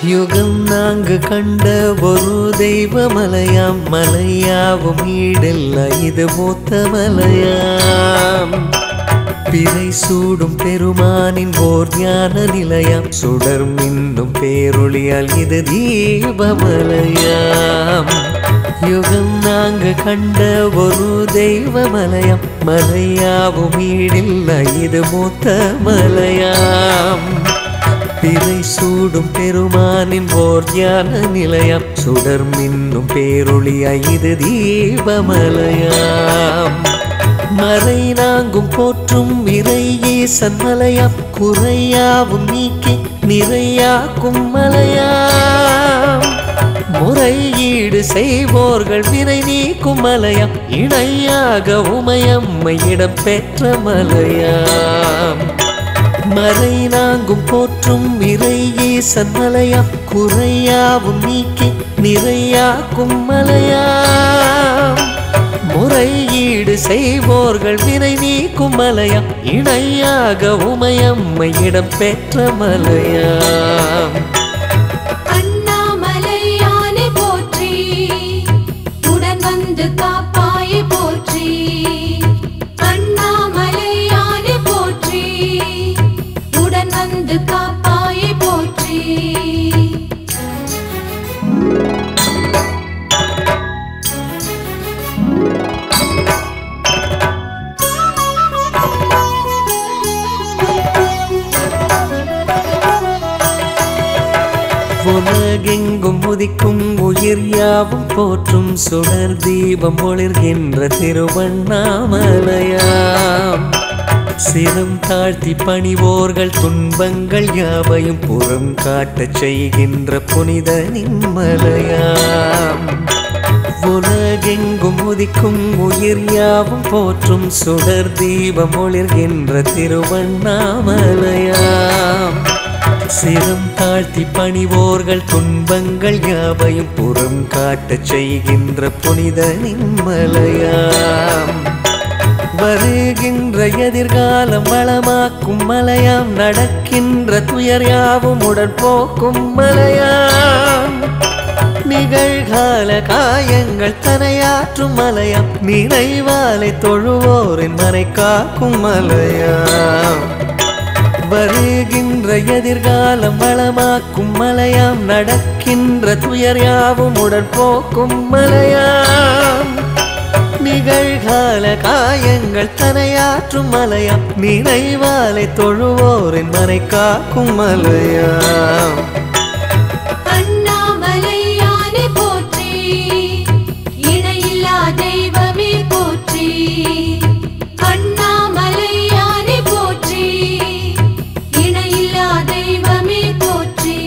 யுகம் நாங்கு கண்ட ஒரு தெய்வ மலையாம் மலையாவும் ஈடில்ல இது மூத்த மலையாம் பிறை சூடும் பெருமானின் ஓர் ஞான நிலையம் சுடர் மின்னும் பேரொளியால் இது தீபமலையாம் யுகம் நாங்க கண்ட ஒரு தெய்வ மலையம் மலையாவும் ஈடில்ல இது மூத்த மலையாம் பிறை சூடும் பெருமானின் ஓர் ஞான நிலையம் சுடர் மின்னும் பேரொளியாய் இது தீபமலையாம் மறை நாங்கும் போற்றும் இறையே சன்மலையாம் குறையாவும் நீக்கி நிறையாக்கும் மலையாம் முறையீடு செய்வோர்கள் வினை நீக்கும் மலையாம் இணையாக உமையம்மை இடம் பெற்ற மலையாம் மறை நாங்கும் போற்றும் இறையே சன்மலையாம் குறையாவும் நீக்கி நிறையாக்கும் மலையாம் முறையீடு செய்வோர்கள் வினை நீக்கும் மலையாம் இணையாக உமையம்மை இடம் பெற்ற மலையாம் அண்ணாமலையானை போற்றி உடன் வந்து காப்பாயை போற்றி அண்ணாமலையானை போற்றி உடன் வந்து காப்பாயை போற்றி உலகெங்கும் உதிக்கும் உயிர் யாவும் போற்றும் சுடர் தீபம் ஒளிர்கின்ற திருவண்ணாமலையாம் சிரம் தாழ்த்தி பணிவோர்கள் துன்பங்கள் யாவையும் புறம் காட்டச் செய்கின்ற புனித நிம்மலையாம் உலகெங்கும் உதிக்கும் உயிர் யாவும் போற்றும் சுடர் தீபம் ஒளிர்கின்ற திருவண்ணாமலையாம் சிரம் தாழ்த்தி பணிவோர்கள் துன்பங்கள் யாவையும் புறம் காட்டச் செய்கின்ற புனித நிம்மலையாம் வருகின்ற எதிர்காலம் வளமாக்கும் மலையாம் நடக்கின்ற துயர் யாவும் உடன் போக்கும் மலையாம் நிகழ்கால காயங்கள் தனையாற்றும் மலையாம் நினைவாலை தொழுவோரின் மனை காக்கும் மலையாம் வருகின்ற எதிர்காலம் வளமாக்கும் மலையாம் நடக்கின்ற துயர் யாவும் உடன் போக்கும் மலையாம் நிகழ்கால காயங்கள் தனையாற்றும் மலையாம் நினைவாலை தொழுவோரின் மனை காக்கும் மலையாம் அண்ணாமலையானை போற்றி இணையில்லா தெய்வமே போற்றி அண்ணாமலையானை போற்றி இணையில்லா தெய்வமே போற்றி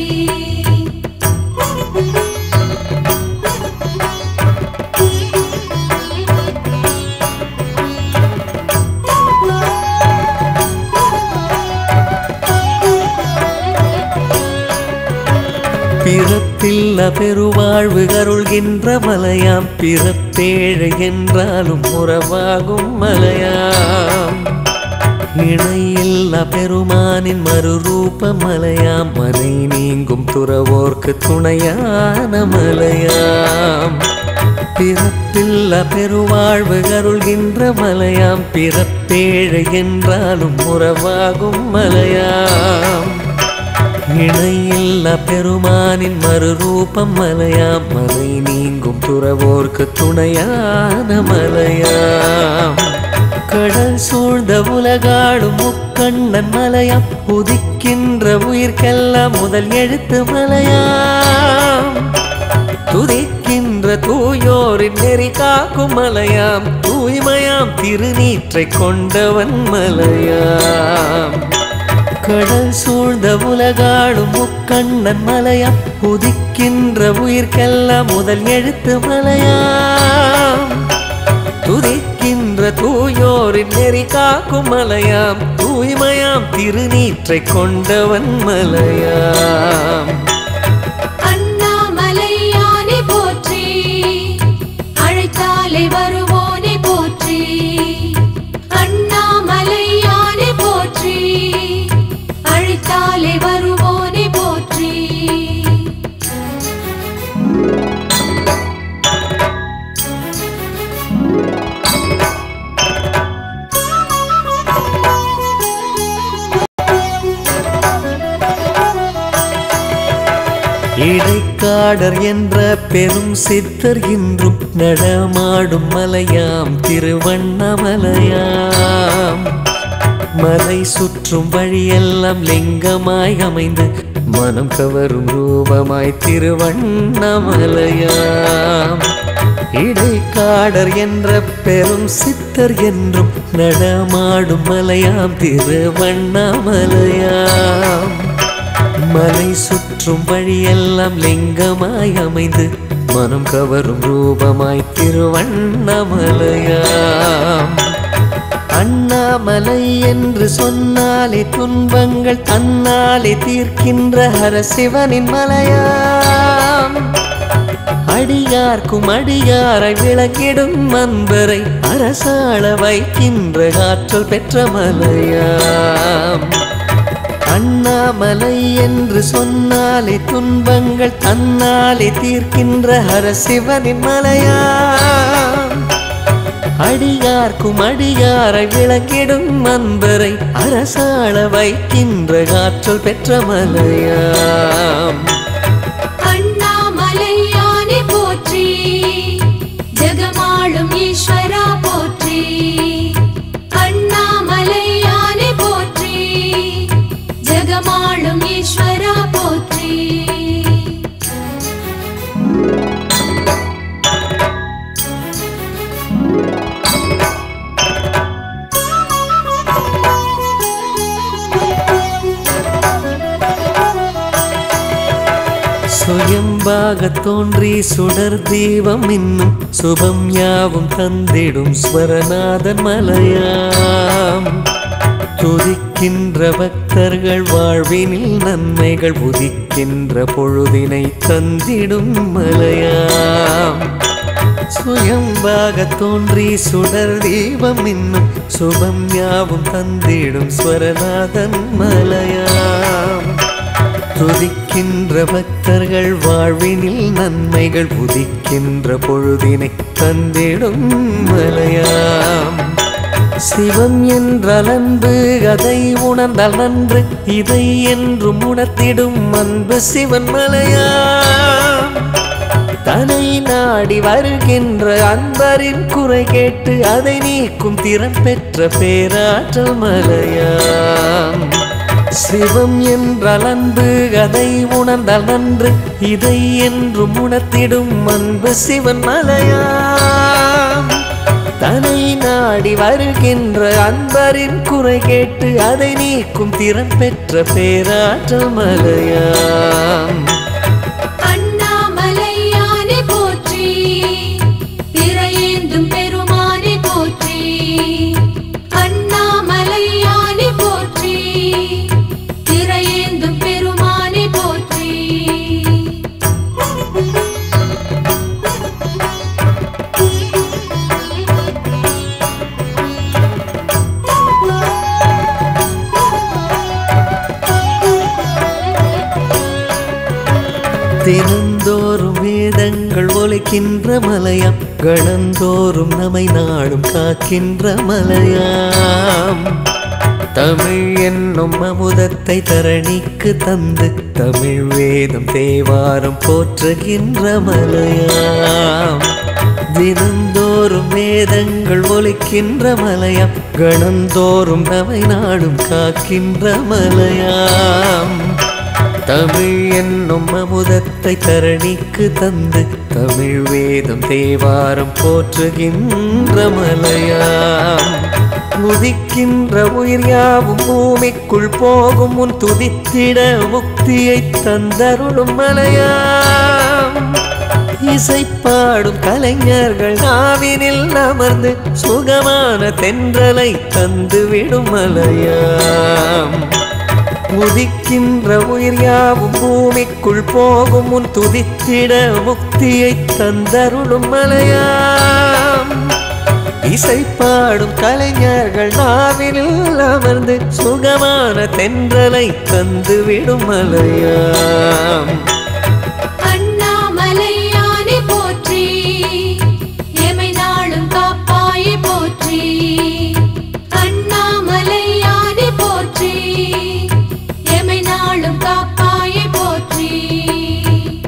பிறப்பில்ல பெருவாழ்வு கருள்கின்ற மலையாம் பிறப்பேழை என்றாலும் உறவாகும் மலையாம் இணையில்ல பெருமானின் மறுரூப மலையாம் மறை நீங்கும் துறவோர்க்கு துணையான மலையாம் பிறப்பில்ல பெருவாழ்வு கருள்கின்ற மலையாம் பிறப்பேழை என்றாலும் உறவாகும் மலையாம் இணையில்ல பெருமானின் மறுரூபம் மலையாம் மலை நீங்கும் துறவோர்க்கு துணையான மலையாம் கடல் சூழ்ந்த உலகாடும் முக்கண்ணன் மலையாம் உதிக்கின்ற உயிர்க்கெல்லாம் முதல் எழுத்து மலையாம் துதிக்கின்ற தூயோரின் நெறி காக்கும் மலையாம் தூய்மையாம் திருநீற்றை கொண்டவன் மலையாம் கடல் சூழ்ந்த உலகாடும் முக்கண்ணன் மலையாம் உதிக்கின்ற உயிர்க்கெல்லாம் முதல் எழுத்து மலையாம் துதிக்கின்ற தூயோரின் நெறி காக்கும் மலையாம் தூய்மையாம் திருநீற்றை கொண்டவன் மலையாம் அண்ணாமலையானை போற்றி அழைத்தாலே வருவோனை போற்றி அண்ணாமலையானை போற்றி அழைத்தாலே வருவோனை போற்றி இடைக்காடர் என்ற பெரும் சித்தர் இன்றும் நடமாடும் மலையாம் திருவண்ணாமலையாம் மலை சுற்றும் வழியெல்லாம் லிங்கமாய் அமைந்து மனம் கவரும் ரூபமாய் திருவண்ணாமலையாம் இடைக்காடர் என்ற பெரும் சித்தர் என்றும் நடமாடும் மலையாம் திருவண்ணாமலையாம் மலை சுற்றும் வழியெல்லாம் லிங்கமாய் அமைந்து மனம் கவரும் ரூபமாய் திருவண்ணாமலையாம் அண்ணாமலை என்று சொன்னாலே துன்பங்கள் தன்னாலே தீர்க்கின்ற ஹரசிவனின் மலையாம் அடியார்க்கும் அடியாரை விளக்கிடும் அன்பரை அரசாள வைக்கின்ற ஆற்றல் பெற்ற மலையாம் அண்ணாமலை என்று சொன்னாலே துன்பங்கள் தன்னாலே தீர்க்கின்ற ஹரசிவனின் மலையாம் அடியார்க்கும் அடியாரை விளக்கிடும் அன்பரை அரசாள வைக்கின்ற ஆற்றல் பெற்ற மலையாம் அண்ணாமலையானே போற்றி ஜெகமாளும் ஈஸ்வரா போற்றி அண்ணாமலையானே போற்றி ஜெகமாளும் ஈஸ்வரா போற்றி சுயம்பாக தோன்றி சுடர் தீபம் இன்னும் சுபம் யாவும் தந்திடும் ஸ்வரநாதன் மலையாம் துதிக்கின்ற பக்தர்கள் வாழ்வினில் நன்மைகள் உதிக்கின்ற பொழுதினை தந்திடும் மலையாம் சுயம்பாக தோன்றி சுடர் தீபம் இன்னும் சுபம் யாவும் தந்திடும் ஸ்வரநாதன் மலையாம் துதிக்கின்ற பக்தர்கள் வாழ்வினில் நன்மைகள் உதிக்கின்ற பொழுதினை தந்திடும் மலையாம் சிவம் என்றால் அன்பு அதை உணர்ந்தால் நன்று இதை என்றும் உணர்த்திடும் அன்பு சிவன் மலையாம் தனை நாடி வருகின்ற அன்பரின் குறை கேட்டு அதை நீக்கும் திறன் பெற்ற பேராற்றல் மலையாம் சிவம் என்றால் அன்பு அதை உணர்ந்தால் நன்று இதை என்றும் உணர்த்திடும் அன்பு சிவன் மலையாம் தனை நாடி வருகின்ற அன்பரின் குறை கேட்டு அதை நீக்கும் திறன் பெற்ற பேராற்றல் மலையாம் அண்ணாமலையானே போற்றி திரையேந்தும் பெருமானே போற்றி அண்ணாமலையானே போற்றி திரையேந்தும் பெருமானே போற்றி தினந்தோறும் வேதங்கள் ஒலிக்கின்ற மலையாம் கணந்தோறும் நம்மை நாடும் காக்கின்ற மலையாம் தமிழ் என்னும் அமுதத்தை தரணிக்கு தந்து தமிழ் வேதம் தேவாரம் போற்றுகின்ற மலையாம் தினந்தோறும் வேதங்கள் ஒலிக்கின்ற மலையாம் கணந்தோறும் நம்மை நாடும் காக்கின்ற மலையாம் தமிழ் என்னும் அமுதத்தை தரணிக்கு தந்து தமிழ் வேதம் தேவாரம் போற்றுகின்ற மலையாம் முதிக்கின்ற உயிர் யாவும் பூமிக்குள் போகும் முன் துதித்திட முக்தியை தந்தருளும் மலையாம் இசை பாடும் கலைஞர்கள் நாவினில் அமர்ந்து சுகமான தென்றலை தந்து விடும் மலையாம் உதிக்கின்ற உயிர் யாவும் பூமிக்குள் போகும் முன் துதித்திட முக்தியை தந்தருளும் மலையாம் இசை பாடும் கலைஞர்கள் நாவினில் அமர்ந்து சுகமான தென்றலை தந்து விடும் மலையாம் அண்ணாமலையானே போற்றி எமை நாளும் காப்பாயே போற்றி அண்ணாமலையானே போற்றி எமை நாளும் காப்பாயே போற்றி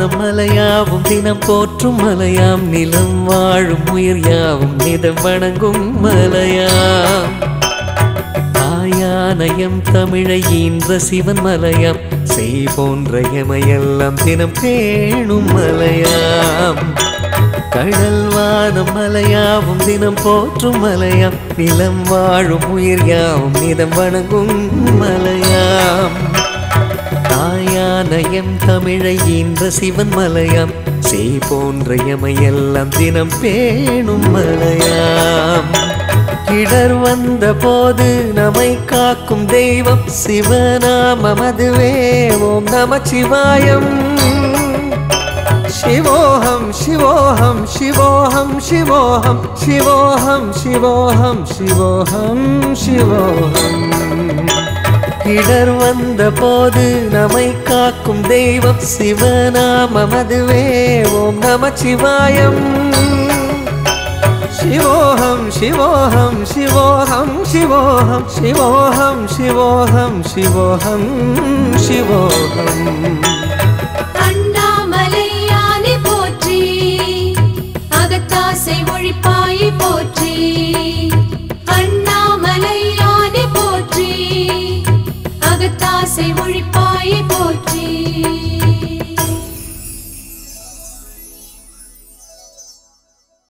வானம் மலையாவும் தினம் போற்றும் மலையாம் நிலம் வாழும் உயிர் யாவும் நிதம் வணங்கும் மலையாம் ஆயானயம் தமிழை ஈன்ற சிவன் மலையாம் செய் போன்ற எமையெல்லாம் தினம் பேணும் மலையாம் கடல் வானம் மலையாவும் தினம் போற்றும் மலையாம் நிலம் வாழும் உயிர் யாவும் நிதம் வணங்கும் மலையாம் தாயானயம் தமிழை ஈன்ற சிவன் மலையாம் செய் போன்ற எமையெல்லாம் தினம் பேணும் மலையாம் இடர் வந்த போது நம்மை காக்கும் தெய்வம் சிவநாமம் அதுவே ஓம் நம சிவாயம் சிவோகம் சிவோகம் சிவோகம் சிவோகம் சிவோகம் சிவோகம் சிவோகம் சிவோகம் இடர் வந்த போது நம்மை காக்கும் தெய்வம் சிவநாமம் அதுவே ஓம் நம சிவாயம் சிவோகம் சிவோகம் சிவோகம் சிவோகம் சிவோகம் சிவோகம் சிவோகம் சிவோகம்